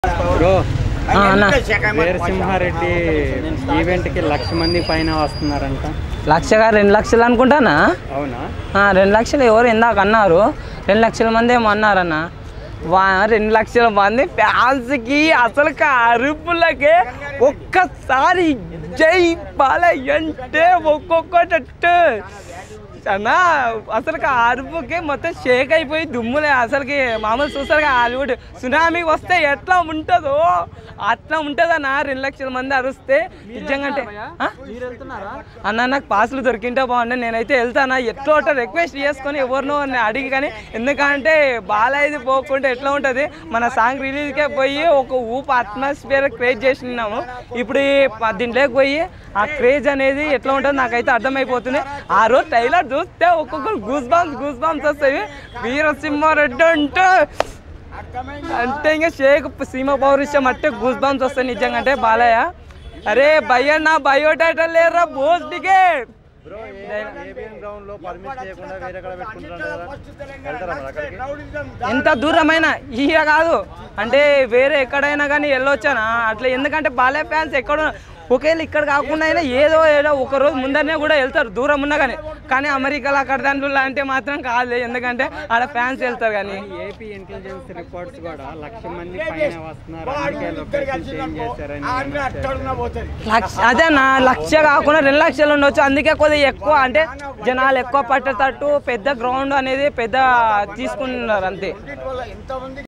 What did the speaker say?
Bro ఆ, అన్న వీరసింహారెడ్డి ఈవెంట్కి లక్ష మంది పైన వస్తున్నారంట లక్షగా రెండు లక్షలు అనుకుంటానా అవునా ఆ, రెండు లక్షలు ఎవరు ఇందాక అన్నారు రెండు లక్షల మంది ఏమో అన్నారన్న వా రెండు లక్షల మంది ఫ్యాన్స్కి అసలు అరుపులకే ఒక్కసారి జై బాలయ్య అంటే ఒక్కొక్కటట్టు అన్నా అసలు ఆ అరుపుకి మొత్తం షేక్ అయిపోయి దుమ్ములే అసలుకి మామూలు చూస్తారు హాలీవుడ్ సునామీ వస్తే ఎట్లా ఉంటుందో అట్లా ఉంటుందన్న రెండు లక్షల మంది అరుస్తే నిజంగా అంటే ఆ? అన్న నాకు పాసులు దొరికింటే బాగుండే నేనైతే వెళ్తానా ఎట్లా ఒకటి రిక్వెస్ట్ చేసుకొని ఎవరినో అని అడిగి కానీ ఎందుకంటే బాలయ్యది పోకుండా ఎట్లా ఉంటుంది మన సాంగ్ రిలీజ్కే పోయి ఒక ఊపు అట్మాస్ఫియర్ క్రియేట్ చేసినాము ఇప్పుడు ఈ ప- దీంట్లోకి పోయి ఆ క్రేజ్ అనేది ఎట్లా ఉంటుంది నాకైతే అర్థమైపోతుంది ఆ రోజు ట్రైలర్ చూస్తే ఒక్కొక్కరు గూస్ బాంబ్స్ గూస్ బాంబ్స్ వస్తాయి వీరసింహారెడ్డి అంటే అంటే ఇంకా షేక్ సీమ పౌరుషం అంటే గూస్ బాంబ్స్ వస్తాయి నిజంగా అంటే బాలయ్య అరే భయ్య నా బయోడేటా లేరా బోస్ టికెట్ ఏబిఎన్ గ్రౌండ్ లో పర్మిషన్ చేయకుండా వేరే కాడ పెట్టుకుంటున్నారు కదా వెళ్తారా మరి అక్కడికి ఎంత దూరమైన ఇక కాదు అంటే వేరే ఎక్కడైనా కానీ వెళ్ళొచ్చానా అట్లా ఎందుకంటే బాలయ్య ఫ్యాన్స్ ఎక్కడ ఒకవేళ ఇక్కడ కాకుండా అయినా ఏదో ఏదో ఒక రోజు ముందరనే కూడా వెళ్తారు దూరం ఉన్నా కానీ కానీ అమెరికాలో అక్కడ దాంట్లో అంటే మాత్రం కాదు ఎందుకంటే ఆడ ఫ్యాన్స్ వెళ్తారు కానీ ఏపీ ఇంటెలిజెన్స్ రిపోర్ట్స్ కూడా లక్ష మంది పైన వస్తున్నారు అందుకే లొకేషన్ చేంజ్ చేశారని లక్ష అదే నా లక్ష కాకుండా రెండు లక్షలు ఉండొచ్చు అందుకే కొద్దిగా ఎక్కువ అంటే జనాలు ఎక్కువ పట్టేటట్టు పెద్ద గ్రౌండ్ అనేది పెద్ద తీసుకున్నారు అంతే